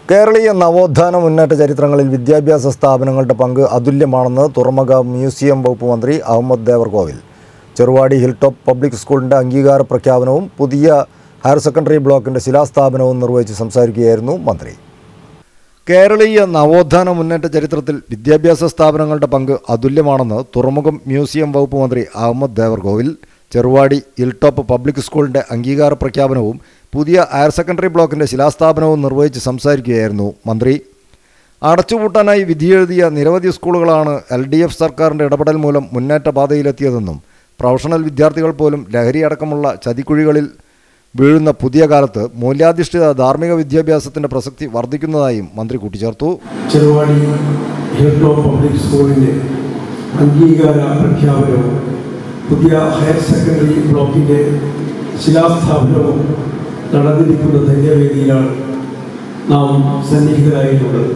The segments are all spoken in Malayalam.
കേരളീയ നവോത്ഥാന മുന്നേറ്റ ചരിത്രങ്ങളിൽ വിദ്യാഭ്യാസ സ്ഥാപനങ്ങളുടെ പങ്ക് അതുല്യമാണെന്ന് തുറമുഖ മ്യൂസിയം വകുപ്പ് മന്ത്രി Ahamed Devarkovil Cheruvadi hill top public സ്കൂളിൻ്റെ അംഗീകാര പ്രഖ്യാപനവും പുതിയ ഹയർ സെക്കൻഡറി ബ്ലോക്കിൻ്റെ ശിലാസ്ഥാപനവും നിർവഹിച്ച് സംസാരിക്കുകയായിരുന്നു മന്ത്രി കേരളീയ നവോത്ഥാന മുന്നേറ്റ ചരിത്രത്തിൽ വിദ്യാഭ്യാസ സ്ഥാപനങ്ങളുടെ പങ്ക് അതുല്യമാണെന്ന് തുറമുഖം മ്യൂസിയം വകുപ്പ് മന്ത്രി അഹമ്മദ് ദേവർകോവിൽ ചെറുവാടി ഇൽടോപ്പ് പബ്ലിക് സ്കൂളിൻ്റെ അംഗീകാര പ്രഖ്യാപനവും പുതിയ ഹയർ സെക്കൻഡറി ബ്ലോക്കിൻ്റെ ശിലാസ്ഥാപനവും നിർവഹിച്ച് സംസാരിക്കുകയായിരുന്നു മന്ത്രി അടച്ചുപൂട്ടാനായി വിധിയെഴുതിയ നിരവധി സ്കൂളുകളാണ് എൽ ഡി എഫ് സർക്കാരിൻ്റെ ഇടപെടൽ മൂലം മുന്നേറ്റ പാതയിലെത്തിയതെന്നും പ്രൊഫഷണൽ വിദ്യാർത്ഥികൾ പോലും ലഹരിയടക്കമുള്ള ചതിക്കുഴികളിൽ വീഴുന്ന പുതിയ കാലത്ത് മൂല്യാധിഷ്ഠിത ധാർമ്മിക വിദ്യാഭ്യാസത്തിൻ്റെ പ്രസക്തി വർദ്ധിക്കുന്നതായും മന്ത്രി കൂട്ടിച്ചേർത്തു ചെറുവാടി ഹിൽ ടോപ്പ് പബ്ലിക് സ്കൂളിൻ്റെ അംഗീകാര പ്രഖ്യാപനവും പുതിയ ഹയർ സെക്കൻഡറി ബ്ലോക്കിൻ്റെ ശിലാസ്ഥാപനവും നടന്നിരിക്കുന്ന ധന്യവേദിയിലാണ് നാം സന്നിഹിതരായിട്ടുള്ളത്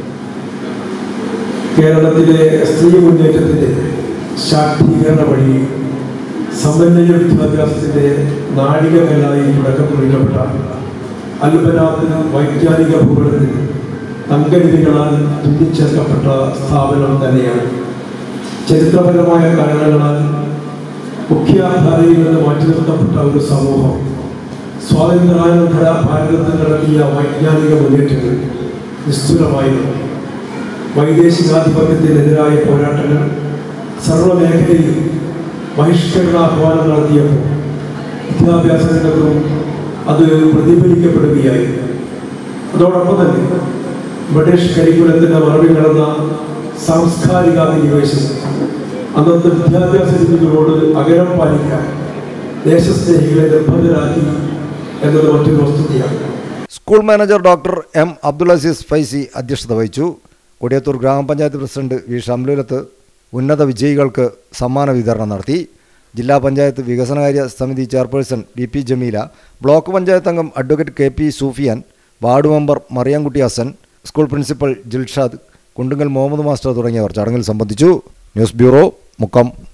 കേരളത്തിലെ സ്ത്രീ മുന്നേറ്റത്തിൻ്റെ ശാക്തീകരണ വഴി സമ്പന്നയ വിദ്യാഭ്യാസത്തിൻ്റെ നാഴികകല്ലായി തുടക്കം കുറിക്കപ്പെട്ട അൽബനാഥ് വൈജ്ഞാനിക ഭൂപടത്തിൽ തങ്കനിധികളാൽ തുന്നിച്ചേർക്കപ്പെട്ട സ്ഥാപനം തന്നെയാണ് ചരിത്രപരമായ കാരണങ്ങളാൽ മുഖ്യധാരയിൽ നിന്ന് മാറ്റി നിർത്തപ്പെട്ട ഒരു സമൂഹം സ്വാതന്ത്ര്യാനന്തര ഭാരതത്തിൽ നടത്തിയ വൈജ്ഞാനിക മുന്നേറ്റങ്ങൾ നിസ്തുലമായിരുന്നു വൈദേശികാധിപത്യത്തിനെതിരായ പോരാട്ടങ്ങൾ സർവ്വമേഖലയിൽ ബഹിഷ്കരണ ആഹ്വാനം നടത്തിയപ്പോൾ വിദ്യാഭ്യാസ രംഗത്തും അത് പ്രതിഫലിക്കപ്പെടുകയായി അതോടൊപ്പം തന്നെ ബ്രിട്ടീഷ് കരിക്കുലത്തിൻ്റെ മറവിൽ നടന്ന സാംസ്കാരിക അധിനിവേശം അന്നത്തെ വിദ്യാഭ്യാസ രീതികളോട് അകലം പാലിക്കാൻ ദേശസ്നേഹികളെ നിർബന്ധരാക്കി എന്നത് മറ്റൊരു വസ്തുതയാണ് school manager doctor M Abdul Aziz Faizi അധ്യക്ഷത വഹിച്ചു കൊടിയത്തൂർ ഗ്രാമപഞ്ചായത്ത് പ്രസിഡന്റ് വി ഷംലുലത്ത് ഉന്നത വിജയികൾക്ക് സമ്മാന വിതരണം നടത്തി ജില്ലാ പഞ്ചായത്ത് വികസനകാര്യ സമിതി chairperson V P Jameela block panchayat അംഗം advocate K P Sufiyan ward member Mariyankutty Hassan school principal Jilshad Kundungal Muhammad master തുടങ്ങിയവർ ചടങ്ങിൽ സംബന്ധിച്ചു ന്യൂസ് ബ്യൂറോ മുക്കം